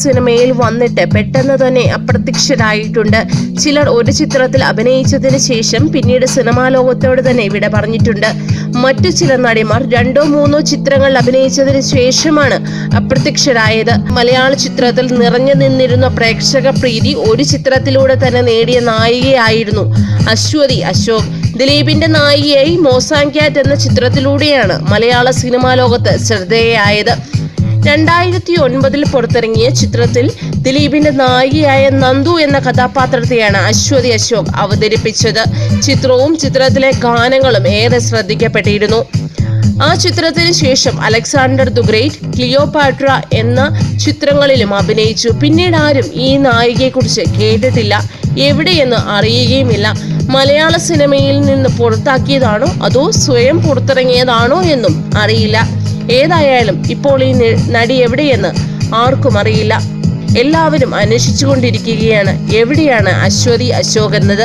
സിനിമയിൽ വന്നിട്ട് പെട്ടെന്ന് തന്നെ അപ്രത്യക്ഷരായിട്ടുണ്ട് ചിലർ ഒരു ചിത്രത്തിൽ അഭിനയിച്ചതിന് ശേഷം പിന്നീട് സിനിമാ ലോകത്തോട് തന്നെ വിട പറഞ്ഞിട്ടുണ്ട് മറ്റു ചില നടിമാർ രണ്ടോ മൂന്നോ ചിത്രങ്ങൾ അഭിനയിച്ചതിന് ശേഷമാണ് അപ്രത്യക്ഷരായത് മലയാള ചിത്രത്തിൽ നിറഞ്ഞു നിന്നിരുന്ന പ്രേക്ഷക പ്രീതി ഒരു ചിത്രത്തിലൂടെ തന്നെ നേടിയ നായികയായിരുന്നു അശ്വതി അശോക് ദിലീപിന്റെ നായികയായി മോസാങ്ക്യാറ്റ് എന്ന ചിത്രത്തിലൂടെയാണ് മലയാള സിനിമാ ലോകത്ത് ശ്രദ്ധേയായത് രണ്ടായിരത്തി ഒൻപതിൽ പുറത്തിറങ്ങിയ ചിത്രത്തിൽ ദിലീപിന്റെ നായികയായ നന്ദു എന്ന കഥാപാത്രത്തെയാണ് അശ്വതി അശോക് അവതരിപ്പിച്ചത് ചിത്രവും ചിത്രത്തിലെ ഗാനങ്ങളും ഏറെ ശ്രദ്ധിക്കപ്പെട്ടിരുന്നു ആ ചിത്രത്തിന് ശേഷം അലക്സാണ്ടർ ദു ഗ്രേറ്റ് ക്ലിയോപാട്ര എന്ന ചിത്രങ്ങളിലും അഭിനയിച്ചു പിന്നീട് ആരും ഈ നായികയെക്കുറിച്ച് കേട്ടിട്ടില്ല എവിടെയെന്ന് അറിയുകയുമില്ല മലയാള സിനിമയിൽ നിന്ന് പുറത്താക്കിയതാണോ അതോ സ്വയം പുറത്തിറങ്ങിയതാണോ എന്നും അറിയില്ല ഏതായാലും ഇപ്പോൾ ഈ നി- നടി എവിടെയെന്ന് ആർക്കും അറിയില്ല എല്ലാവരും അന്വേഷിച്ചുകൊണ്ടിരിക്കുകയാണ് എവിടെയാണ് അശ്വതി അശോക് എന്നത്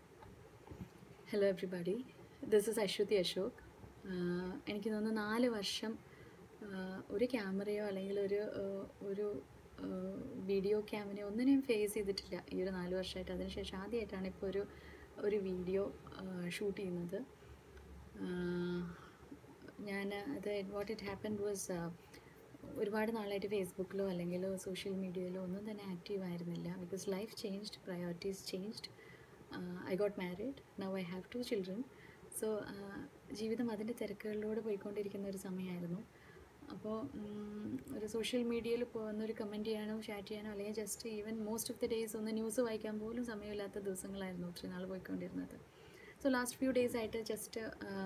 hello everybody this is Aswathy Ashok ah എനിക്ക് തോന്നുന്നു നാല് വർഷം ആഹ് ഒരു ക്യാമറയോ അല്ലെങ്കിൽ ഒരു ആഹ് ഒരു വീഡിയോ ക്യാമറയോ ഒന്നിനെയും ഫേസ് ചെയ്തിട്ടില്ല ഈ ഒരു നാല് വർഷമായിട്ട് അതിനുശേഷം ആദ്യമായിട്ടാണ് ഇപ്പോൾ ഒരു ഒരു വീഡിയോ ഷൂട്ട് ചെയ്യുന്നത് ആഹ് ഞാൻ അത് വാട്ട് ഇറ്റ് ഹാപ്പൻ വാസ് ഒരുപാട് നാളായിട്ട് ഫേസ്ബുക്കിലോ അല്ലെങ്കിൽ സോഷ്യൽ മീഡിയയിലോ ഒന്നും തന്നെ ആക്റ്റീവ് ആയിരുന്നില്ല because life changed priorities changed I got married now I have two children so ജീവിതം അതിൻ്റെ തിരക്കുകളിലൂടെ പോയിക്കൊണ്ടിരിക്കുന്ന ഒരു സമയമായിരുന്നു അപ്പോൾ ഒരു സോഷ്യൽ മീഡിയയിൽ പോകുന്ന ഒരു കമൻറ്റ് ചെയ്യാനോ ചാറ്റ് ചെയ്യാനോ അല്ലെങ്കിൽ just even most of the days ഒന്ന് ന്യൂസ് വായിക്കാൻ പോലും സമയമില്ലാത്ത ദിവസങ്ങളായിരുന്നു ഒത്തിരി നാൾ പോയിക്കൊണ്ടിരുന്നത് സോ ലാസ്റ്റ് ഫ്യൂ ഡേയ്സ് ആയിട്ട് just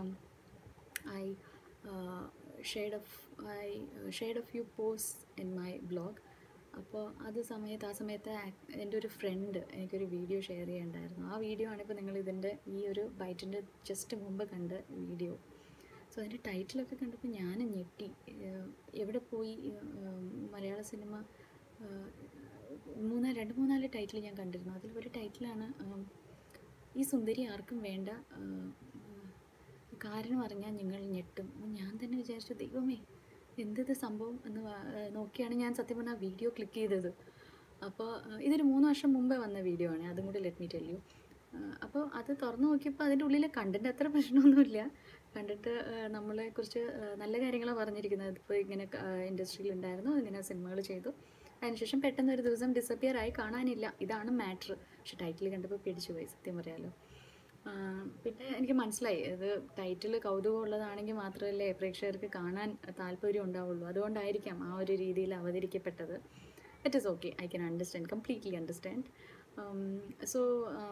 I uh, shared a f- I uh, shared a few posts in my blog അപ്പോൾ അത് സമയത്ത് ആ സമയത്ത് ആക്- എൻ്റെ ഒരു ഫ്രണ്ട് എനിക്കൊരു വീഡിയോ ഷെയർ ചെയ്യണ്ടായിരുന്നു ആ വീഡിയോ ആണ് ഇപ്പോൾ നിങ്ങൾ ഇതിൻ്റെ ഈ ഒരു ബൈറ്റിൻ്റെ ജസ്റ്റ് മുമ്പ് കണ്ട വീഡിയോ സോ അതിൻ്റെ ടൈറ്റിലൊക്കെ കണ്ടപ്പോൾ ഞാൻ ഞെട്ടി ഏഹ് എവിടെ പോയി ഏഹ് മലയാള സിനിമ ഏഹ് മൂന്ന് രണ്ട് മൂന്നാല് ടൈറ്റിൽ ഞാൻ കണ്ടിരുന്നു അതിൽ ഒരു ടൈറ്റിലാണ് ഏഹ് ഈ സുന്ദരി ആർക്കും വേണ്ട ഏഹ് കാരണം അറിഞ്ഞാൽ നിങ്ങൾ ഞെട്ടും അപ്പോൾ ഞാൻ തന്നെ വിചാരിച്ചു ദൈവമേ എന്തത് സംഭവം എന്ന് വാ- ഏഹ് നോക്കിയാണ് ഞാൻ സത്യം പറഞ്ഞാൽ വീഡിയോ ക്ലിക്ക് ചെയ്തത് അപ്പോൾ ഏഹ് ഇതൊരു മൂന്ന് വർഷം മുമ്പേ വന്ന വീഡിയോ ആണ് അതും കൂടി ലെറ്റ് മീ ടെൽ യു അപ്പോൾ അത് തുറന്നു നോക്കിയപ്പോൾ അതിൻ്റെ ഉള്ളിൽ കണ്ടൻറ്റ് അത്ര പ്രശ്നമൊന്നുമില്ല കണ്ടിട്ട് ഏഹ് നമ്മളെക്കുറിച്ച് ഏഹ് നല്ല കാര്യങ്ങളാണ് പറഞ്ഞിരിക്കുന്നത് ഇപ്പോൾ ഇങ്ങനെ ഇൻഡസ്ട്രിയിൽ ഉണ്ടായിരുന്നു ഇങ്ങനെ സിനിമകൾ ചെയ്തു അതിനുശേഷം പെട്ടെന്ന് ഒരു ദിവസം ഡിസപ്പിയർ ആയി കാണാനില്ല ഇതാണ് മാറ്റർ പക്ഷെ ടൈറ്റിൽ കണ്ടപ്പോൾ പേടിച്ചു പോയി സത്യം പറയാലോ ആ, പിന്നെ എനിക്ക് മനസ്സിലായി ഇത് ടൈറ്റിൽ കൗതുകമുള്ളതാണെങ്കിൽ മാത്രമല്ലേ പ്രേക്ഷകർക്ക് കാണാൻ താല്പര്യം ഉണ്ടാവുള്ളൂ അതുകൊണ്ടായിരിക്കാം ആ ഒരു രീതിയിൽ അവതരിക്കപ്പെട്ടത് it is okay I can understand completely understand so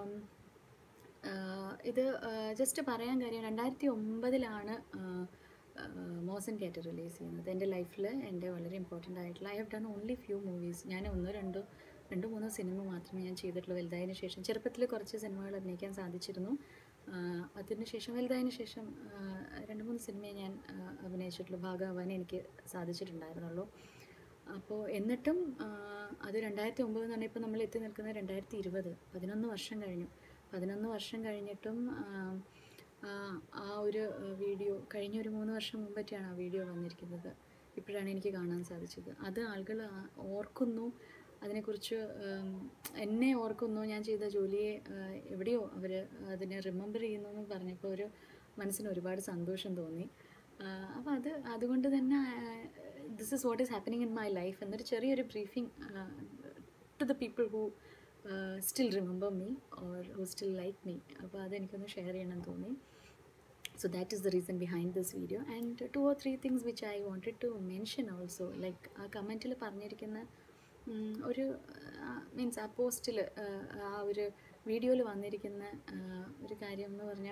ഇത് ജസ്റ്റ് പറയാൻ കാര്യം രണ്ടായിരത്തി ഒമ്പതിലാണ് മോസൻ കാറ്റ് റിലീസ് ചെയ്യുന്നത് എൻ്റെ ലൈഫിൽ എൻ്റെ വളരെ ഇമ്പോർട്ടൻ്റ് ആയിട്ടുള്ള I have done only few movies ഞാൻ ഒന്നോ രണ്ടോ രണ്ടോ മൂന്നോ സിനിമ മാത്രമേ ഞാൻ ചെയ്തിട്ടുള്ളൂ വലുതായതിനു ശേഷം ചെറുപ്പത്തിൽ കുറച്ച് സിനിമകൾ അഭിനയിക്കാൻ സാധിച്ചിരുന്നു ആഹ് അതിനുശേഷം വലുതായതിനു ശേഷം ആഹ് രണ്ട് മൂന്ന് സിനിമയെ ഞാൻ ആഹ് അഭിനയിച്ചിട്ടുള്ളൂ ഭാഗമാവാനേ എനിക്ക് സാധിച്ചിട്ടുണ്ടായിരുന്നുള്ളൂ അപ്പോൾ എന്നിട്ടും ആഹ് അത് രണ്ടായിരത്തി ഒമ്പത് എന്ന് പറഞ്ഞാൽ ഇപ്പോൾ നമ്മൾ എത്തി നിൽക്കുന്നത് രണ്ടായിരത്തി ഇരുപത് പതിനൊന്ന് വർഷം കഴിഞ്ഞു പതിനൊന്ന് വർഷം കഴിഞ്ഞിട്ടും ആഹ് ആഹ് ആ ഒരു വീഡിയോ കഴിഞ്ഞ ഒരു മൂന്ന് വർഷം മുമ്പൊക്കെയാണ് ആ വീഡിയോ വന്നിരിക്കുന്നത് ഇപ്പോഴാണ് എനിക്ക് കാണാൻ സാധിച്ചത് അത് ആളുകൾ ആ- ഓർക്കുന്നു അതിനെക്കുറിച്ച് ഉം, എന്നെ ഓർക്കുന്നു ഞാൻ ചെയ്ത ജോലിയെ ആഹ്, എവിടെയോ അവർ അതിനെ റിമെമ്പർ ചെയ്യുന്നു എന്ന് പറഞ്ഞപ്പോൾ ഒരു മനസ്സിന് ഒരുപാട് സന്തോഷം തോന്നി അപ്പോൾ അത് അതുകൊണ്ട് തന്നെ this is what is happening in my life എന്നൊരു ചെറിയൊരു briefing to the people who still remember me or who still like me അപ്പോൾ അതെനിക്കൊന്ന് ഷെയർ ചെയ്യണമെന്ന് തോന്നി so that is the reason behind this video and two or three things which i wanted to mention also like ആ കമൻറ്റിൽ പറഞ്ഞിരിക്കുന്ന ഉം, ഒരു means ആ പോസ്റ്റിൽ ആ ഒരു വീഡിയോയിൽ വന്നിരിക്കുന്ന ആ, ഒരു കാര്യം എന്ന് പറഞ്ഞാൽ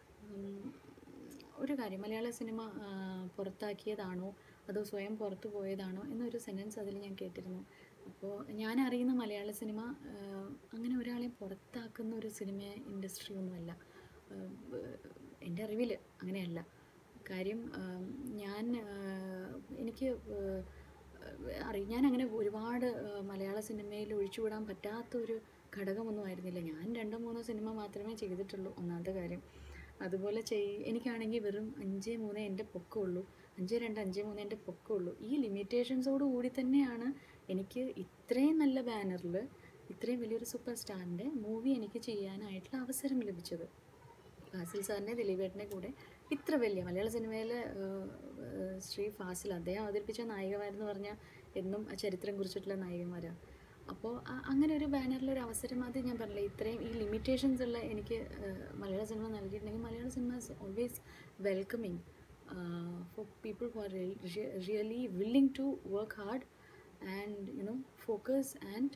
ഒരു കാര്യം മലയാള സിനിമ ആ, പുറത്താക്കിയതാണോ അതോ സ്വയം പുറത്തു പോയതാണോ എന്നൊരു സെൻറ്റൻസ് അതിൽ ഞാൻ കേട്ടിരുന്നു അപ്പോൾ ഞാൻ അറിയുന്ന മലയാള സിനിമ ആ, അങ്ങനെ ഒരാളെ പുറത്താക്കുന്ന ഒരു സിനിമ ഇൻഡസ്ട്രി ഒന്നുമല്ല ആഹ് എൻ്റെ അറിവിൽ അങ്ങനെയല്ല കാര്യം ആഹ് ഞാൻ ആഹ് എനിക്ക് ആഹ് അറിയാം ഞാൻ അങ്ങനെ ഒരുപാട് ആഹ് മലയാള സിനിമയിൽ ഒഴിച്ചുവിടാൻ പറ്റാത്തൊരു ഘടകമൊന്നും ആയിരുന്നില്ല ഞാൻ രണ്ടോ മൂന്നോ സിനിമ മാത്രമേ ചെയ്തിട്ടുള്ളൂ ഒന്നാമത്തെ കാര്യം അതുപോലെ ചെയ് എനിക്കാണെങ്കിൽ വെറും അഞ്ച് മൂന്ന് എൻ്റെ പൊക്കമുള്ളൂ അഞ്ച് രണ്ട് അഞ്ച് മൂന്ന് എൻ്റെ പൊക്കമുള്ളൂ ഈ ലിമിറ്റേഷൻസോട് കൂടി തന്നെയാണ് എനിക്ക് ഇത്രയും നല്ല ബാനറിൽ ഇത്രയും വലിയൊരു സൂപ്പർ സ്റ്റാറിൻ്റെ മൂവി എനിക്ക് ചെയ്യാനായിട്ടുള്ള അവസരം ലഭിച്ചത് ഫാസിൽ സാറിൻ്റെ ദിലീപേട്ടൻ്റെ കൂടെ ഇത്ര വലിയ മലയാള സിനിമയിൽ ശ്രീ ഫാസിൽ അദ്ദേഹം അവതരിപ്പിച്ച നായികമാരെന്ന് പറഞ്ഞാൽ എന്നും ആ ചരിത്രം കുറിച്ചിട്ടുള്ള നായികമാരാണ് അപ്പോൾ അങ്ങനെ ഒരു ബാനറിൽ ഒരു അവസരം അത് ഞാൻ പറഞ്ഞില്ല ഇത്രയും ഈ ലിമിറ്റേഷൻസ് ഉള്ള എനിക്ക് ആ, മലയാള സിനിമ നൽകിയിട്ടുണ്ടെങ്കിൽ Malayala cinema is always welcoming for people who are really willing to work hard and you know focus and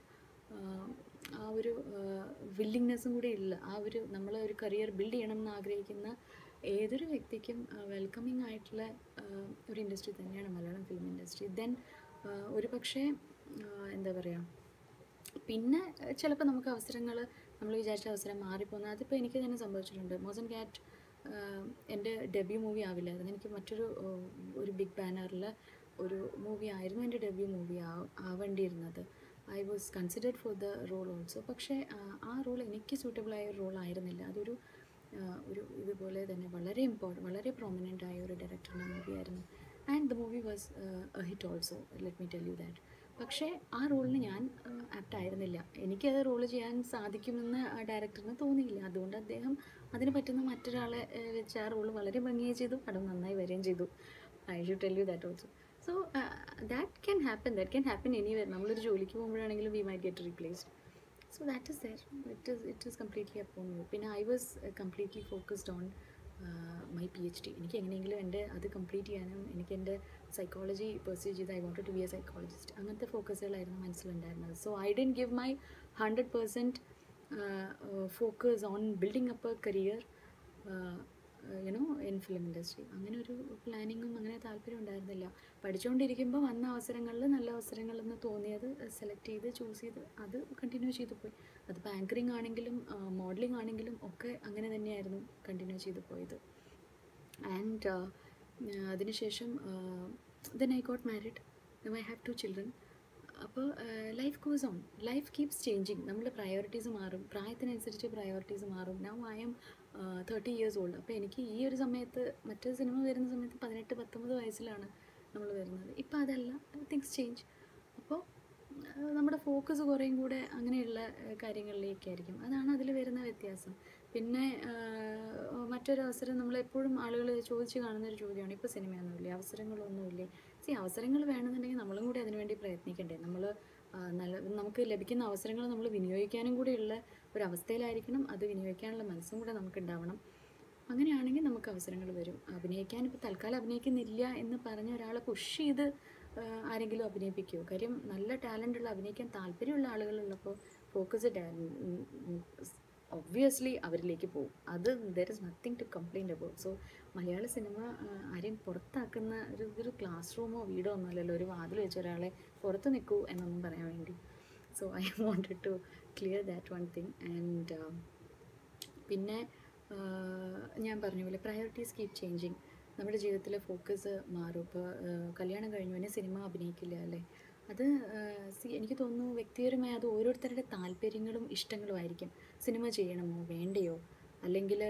ആ ഒരു വില്ലിങ്നെസ്സും കൂടി ഇല്ല ആ ഒരു നമ്മൾ ഒരു കരിയർ ബിൽഡ് ചെയ്യണം എന്ന് ആഗ്രഹിക്കുന്ന ഏതൊരു വ്യക്തിക്കും വെൽക്കമിങ് ആയിട്ടുള്ള ആ, ഒരു ഇൻഡസ്ട്രി തന്നെയാണ് മലയാളം ഫിലിം ഇൻഡസ്ട്രി ദെൻ ഒരു പക്ഷേ എന്താ പറയുക പിന്നെ ചിലപ്പോൾ നമുക്ക് അവസരങ്ങൾ നമ്മൾ വിചാരിച്ച അവസരം മാറിപ്പോകുന്ന അതിപ്പോൾ എനിക്ക് തന്നെ സംഭവിച്ചിട്ടുണ്ട് മോസൻ ക്യാറ്റ് എൻ്റെ ഡെബ്യൂ മൂവി ആവില്ലായിരുന്നു എനിക്ക് മറ്റൊരു ആ, ഒരു ബിഗ് ബാനറിൽ ഒരു മൂവി ആയിരുന്നു എൻ്റെ ഡെബ്യൂ മൂവി ആ ആവേണ്ടിയിരുന്നത് I was considered for the role also പക്ഷേ ആ, ആ റോൾ എനിക്ക് സൂട്ടബിൾ ആയ ഒരു റോൾ ആയിരുന്നില്ല അതൊരു ആ, ഒരു ഇതുപോലെ തന്നെ വളരെ ഇമ്പോർട്ടൻ്റ് വളരെ പ്രോമിനൻ്റ് ആയ ഒരു ഡയറക്ടറിൻ്റെ മൂവി ആയിരുന്നു and the movie was a hit also let me tell you that പക്ഷേ ആ റോളിന് ഞാൻ ആപ്റ്റ് ആയിരുന്നില്ല എനിക്കത് റോള് ചെയ്യാൻ സാധിക്കുമെന്ന് ആ ഡയറക്ടറിന് തോന്നിയില്ല അതുകൊണ്ട് അദ്ദേഹം അതിന് പറ്റുന്ന മറ്റൊരാളെ ആ, വെച്ച് ആ റോള് വളരെ ഭംഗിയായി ചെയ്തു പടം നന്നായി വരികയും ചെയ്തു I should tell you that also so that can happen that can happen anywhere നമ്മളൊരു ജോലിക്ക് പോകുമ്പോഴാണെങ്കിലും we might get replaced so that is there it is it is completely upon you പിന്നെ I was completely focused on my P H D എനിക്ക് എങ്ങനെയെങ്കിലും എൻ്റെ അത് complete ചെയ്യാനും എനിക്ക് എൻ്റെ സൈക്കോളജി പെർസ്യൂ ചെയ്ത് I want to be a psychologist അങ്ങനത്തെ ഫോക്കസുകളായിരുന്നു മനസ്സിലുണ്ടായിരുന്നത് so I didn't give my hundred percent focus on building up a career you know in film industry അങ്ങനെ ഒരു പ്ലാനിങ്ങും അങ്ങനെ താല്പര്യം ഉണ്ടായിരുന്നില്ല പഠിച്ചുകൊണ്ടിരിക്കുമ്പോൾ വന്ന അവസരങ്ങളിൽ നല്ല അവസരങ്ങളെന്ന് തോന്നിയത് സെലക്ട് ചെയ്ത് ചൂസ് ചെയ്ത് അത് കണ്ടിന്യൂ ചെയ്തു പോയി അതിപ്പോൾ ആങ്കറിങ് ആണെങ്കിലും മോഡലിംഗ് ആണെങ്കിലും ഒക്കെ അങ്ങനെ തന്നെയായിരുന്നു കണ്ടിന്യൂ ചെയ്തു പോയത് ആൻഡ് അതിനുശേഷം then I got married I have two children അപ്പോൾ life goes on life keeps changing നമ്മുടെ പ്രയോറിറ്റീസ് മാറും പ്രായത്തിനനുസരിച്ച് പ്രയോറിറ്റീസ് മാറും now I'm thirty years old അപ്പോൾ എനിക്ക് ഈ ഒരു സമയത്ത് മറ്റൊരു സിനിമ വരുന്ന സമയത്ത് പതിനെട്ട് പത്തൊമ്പത് വയസ്സിലാണ് നമ്മൾ വരുന്നത് ഇപ്പോൾ അതല്ല തിങ്സ് ചേഞ്ച് അപ്പോൾ നമ്മുടെ ഫോക്കസ് കുറേയും കൂടെ അങ്ങനെയുള്ള ഏഹ്, കാര്യങ്ങളിലേക്കായിരിക്കും അതാണ് അതിൽ വരുന്ന വ്യത്യാസം പിന്നെ ആഹ്, മറ്റൊരു അവസരം നമ്മളെപ്പോഴും ആളുകൾ ചോദിച്ച് കാണുന്ന ഒരു ചോദ്യമാണ് ഇപ്പോൾ സിനിമയൊന്നുമില്ലേ അവസരങ്ങളൊന്നുമില്ലേ സി അവസരങ്ങൾ വേണമെന്നുണ്ടെങ്കിൽ നമ്മളും കൂടി അതിനുവേണ്ടി പ്രയത്നിക്കണ്ടേ നമ്മൾ നല്ല നമുക്ക് ലഭിക്കുന്ന അവസരങ്ങൾ നമ്മൾ വിനിയോഗിക്കാനും കൂടിയുള്ള ഒരു അവസ്ഥയിലായിരിക്കണം അത് വിനിയോഗിക്കാനുള്ള മനസ്സും കൂടെ നമുക്ക് ഉണ്ടാവണം അങ്ങനെയാണെങ്കിൽ നമുക്ക് അവസരങ്ങൾ വരും അഭിനയിക്കാൻ ഇപ്പോൾ തൽക്കാലം അഭിനയിക്കുന്നില്ല എന്ന് പറഞ്ഞ ഒരാളെ പുഷ് ചെയ്ത് ആ, ആരെങ്കിലും അഭിനയിപ്പിക്കുമോ കാര്യം നല്ല ടാലൻ്റ് ഉള്ള അഭിനയിക്കാൻ താല്പര്യമുള്ള ആളുകളുള്ളപ്പോൾ ഫോക്കസ് ഒബ്വിയസ്ലി അവരിലേക്ക് പോകും അത് there is nothing to complaint about so Malayala cinema ആ, ആരെയും പുറത്താക്കുന്ന ഒരു ഇതൊരു ക്ലാസ് റൂമോ വീടോ ഒന്നുമല്ലല്ലോ ഒരു വാതിൽ വെച്ച ഒരാളെ പുറത്ത് നിൽക്കൂ എന്നൊന്നും പറയാൻ വേണ്ടി so I wanted to clear that one thing and പിന്നെ ആഹ്, ഞാൻ പറഞ്ഞ പോലെ പ്രയോറിറ്റീസ് കീപ് ചേഞ്ചിങ് നമ്മുടെ ജീവിതത്തിലെ ഫോക്കസ് മാറും ഇപ്പോൾ കല്യാണം കഴിഞ്ഞു പിന്നെ സിനിമ അഭിനയിക്കില്ല അല്ലേ അത് സി എനിക്ക് തോന്നുന്നു വ്യക്തിപരമായി അത് ഓരോരുത്തരുടെ താല്പര്യങ്ങളും ഇഷ്ടങ്ങളും ആയിരിക്കും സിനിമ ചെയ്യണമോ വേണ്ടയോ അല്ലെങ്കിൽ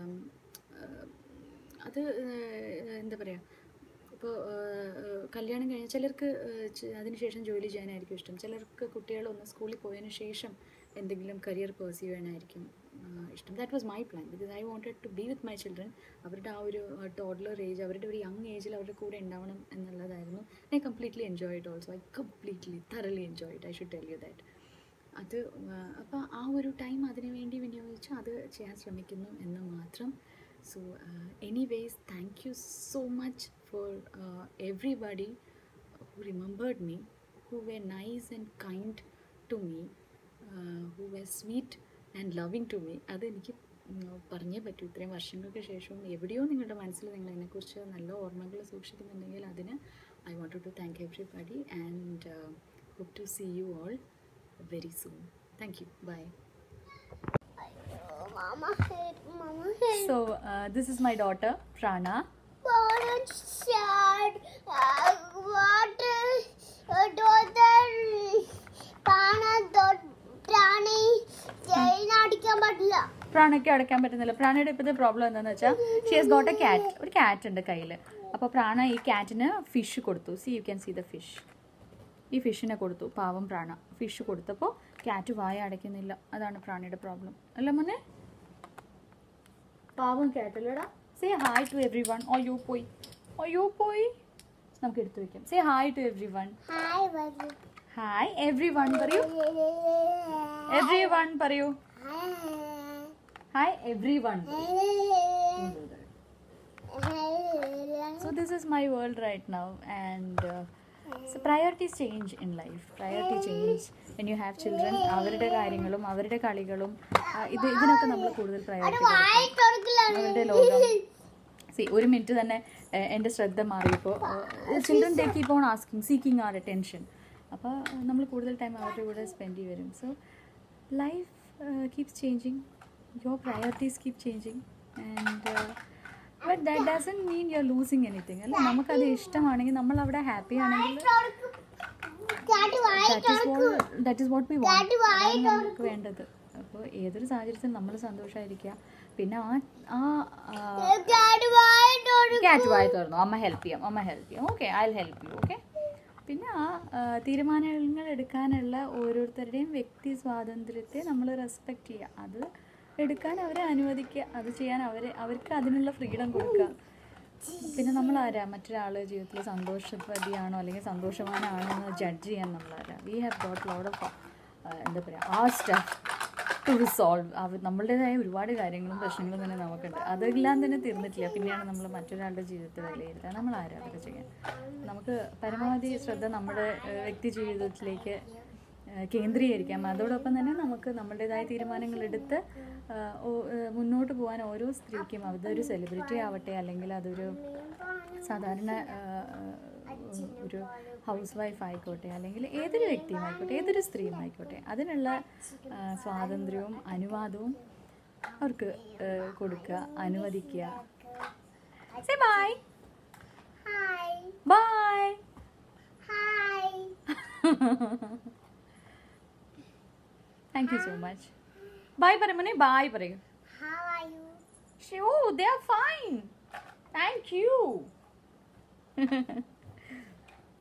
അത് ആഹ്, എന്താ പറയുക ഇപ്പോൾ കല്യാണം കഴിഞ്ഞ ചിലർക്ക് അതിനുശേഷം ജോലി ചെയ്യാനായിരിക്കും ഇഷ്ടം ചിലർക്ക് കുട്ടികളൊന്ന് സ്കൂളിൽ പോയതിന് ശേഷം എന്തെങ്കിലും കരിയർ പേഴ്സ്യൂ ചെയ്യാനായിരിക്കും ആ, ഇഷ്ടം that was my plan because I wanted to be with my children അവരുടെ ആ ഒരു ടോഡ്ലർ ഏജ് അവരുടെ ഒരു യങ് ഏജിൽ അവരുടെ കൂടെ ഉണ്ടാവണം എന്നുള്ളതായിരുന്നു I completely enjoy it also I completely thoroughly enjoy it I should tell you that അത് അപ്പോൾ ആ ഒരു ടൈം അതിനു വേണ്ടി വിനിയോഗിച്ച് അത് ചെയ്യാൻ ശ്രമിക്കുന്നു എന്ന് മാത്രം so anyways thank you so much for everybody who remembered me, who were nice and kind to me, uh, who were sweet and loving to me. അത് എനിക്ക് ഉം, പറഞ്ഞേ പറ്റൂ ഇത്രയും വർഷങ്ങൾക്ക് ശേഷവും എവിടെയോ നിങ്ങളുടെ മനസ്സിൽ നിങ്ങൾ എന്നെക്കുറിച്ച് നല്ല ഓർമ്മകൾ സൂക്ഷിക്കുന്നുണ്ടെങ്കിൽ അതിന് I want to thank everybody and hope to see you all very soon thank you bye Mama hit, Mama hit. So, uh, this is my daughter, Prana. What a sad. Uh, what a uh, daughter. പ്രാണ പ്രാണി chain അടിക്കാൻ പറ്റില്ല പ്രാണയ്ക്ക് അടയ്ക്കാൻ പറ്റുന്നില്ല പ്രാണയുടെ ഇപ്പോഴത്തെ problem എന്താണെന്ന് വെച്ചാൽ she has got a cat ഒരു ക്യാറ്റ് ഉണ്ട് കയ്യിൽ അപ്പോൾ പ്രാണ ഈ ക്യാറ്റിന് ഫിഷ് കൊടുത്തു see you can see the fish ഈ ഫിഷിനെ കൊടുത്തു പാവം പ്രാണ ഫിഷ് കൊടുത്തപ്പോൾ ക്യാറ്റ് വായ അടയ്ക്കുന്നില്ല അതാണ് പ്രാണിയുടെ പ്രോബ്ലം അല്ല മോനെ പാവം ക്യാറ്റല്ലേടാ say hi to everyone അയ്യോ പോയി അയ്യോ പോയി നമുക്ക് എടുത്തു വെക്കാം say hi to everyone hi വരൂ ഹായ് എവ്രി വൺ പറയൂ എവ്രി വൺ പറയൂ hi everyone So this is my world right now, and uh, so priorities change in life. Priority change when you have children. അവരുടെ കാര്യങ്ങളും അവരുടെ കളികളും ആ, ഇത് ഇതിനൊക്കെ നമ്മൾ കൂടുതൽ പ്രയോറിറ്റി വായി തുറക്കലാണ് അവരുടെ ലോകം സി ഒരു മിനിറ്റ് തന്നെ ഏഹ്, എൻ്റെ ശ്രദ്ധ മാറിയപ്പോൾ children take keep on asking seeking our attention അപ്പോൾ നമ്മൾ കൂടുതൽ ടൈം അവരുടെ കൂടെ സ്പെൻഡ് ചെയ്ത് വരും so life keeps changing your priorities keep changing and but that doesn't mean you are losing anything അല്ല നമുക്കത് ഇഷ്ടമാണെങ്കിൽ നമ്മൾ അവിടെ ഹാപ്പി ആണെങ്കിൽ കാറ്റ് വായി that is what that is what we കാറ്റ് വായി വാണ്ട് നമുക്ക് വേണ്ടത് അപ്പോൾ ഏതൊരു സാഹചര്യത്തിൽ നമ്മൾ സന്തോഷമായിരിക്കുക പിന്നെ ആ ആ ആ, കാറ്റ് വായി തുറക്കും ക്യാറ്റ് വായി തുറന്നു അമ്മ ഹെൽപ്പ് ചെയ്യാം അമ്മ ഹെൽപ്പ് ചെയ്യാം okay I help you okay പിന്നെ ആ ആ, തീരുമാനങ്ങൾ എടുക്കാനുള്ള ഓരോരുത്തരുടെയും വ്യക്തി സ്വാതന്ത്ര്യത്തെ നമ്മൾ റെസ്പെക്റ്റ് ചെയ്യുക അത് എടുക്കാൻ അവരെ അനുവദിക്കുക അത് ചെയ്യാൻ അവരെ അവർക്ക് അതിനുള്ള ഫ്രീഡം കൊടുക്കുക പിന്നെ നമ്മൾ ആരാ മറ്റൊരാൾ ജീവിതത്തിൽ സന്തോഷവതിയാണോ അല്ലെങ്കിൽ സന്തോഷവാനാണോ എന്ന് ജഡ്ജ് ചെയ്യാൻ നമ്മൾ ആരാ we have got load of എന്താ പറയുക ആ സ്റ്റഫ് ടു റിസോൾവ് അവർ നമ്മളുടേതായ ഒരുപാട് കാര്യങ്ങളും പ്രശ്നങ്ങളും തന്നെ നമുക്കുണ്ട് അതെല്ലാം തന്നെ തീർന്നിട്ടില്ല പിന്നെയാണ് നമ്മൾ മറ്റൊരാളുടെ ജീവിതത്തെ വിലയിരുത്തുക നമ്മൾ ആരാ അതൊക്കെ ചെയ്യാൻ നമുക്ക് പരമാവധി ശ്രദ്ധ നമ്മുടെ ഏഹ്, വ്യക്തി ജീവിതത്തിലേക്ക് ഏഹ്, കേന്ദ്രീകരിക്കാം അതോടൊപ്പം തന്നെ നമുക്ക് നമ്മളുടേതായ തീരുമാനങ്ങൾ എടുത്ത് ഏഹ്, ഓ- ഏഹ്, മുന്നോട്ട് പോകാൻ ഓരോ സ്ത്രീക്കും അതൊരു സെലിബ്രിറ്റി ആവട്ടെ അല്ലെങ്കിൽ അതൊരു സാധാരണ ഏഹ്, ഒരു ഹൗസ് വൈഫ് ആയിക്കോട്ടെ അല്ലെങ്കിൽ ഏതൊരു വ്യക്തിയും ആയിക്കോട്ടെ ഏതൊരു സ്ത്രീയും ആയിക്കോട്ടെ അതിനുള്ള ആ, സ്വാതന്ത്ര്യവും അനുവാദവും അവർക്ക് ഏഹ്, കൊടുക്കുക അനുവദിക്കുക say bye hi bye hi thank you so much bye പറയും മോനെ ബൈ പറയൂ how are you so they are fine thank U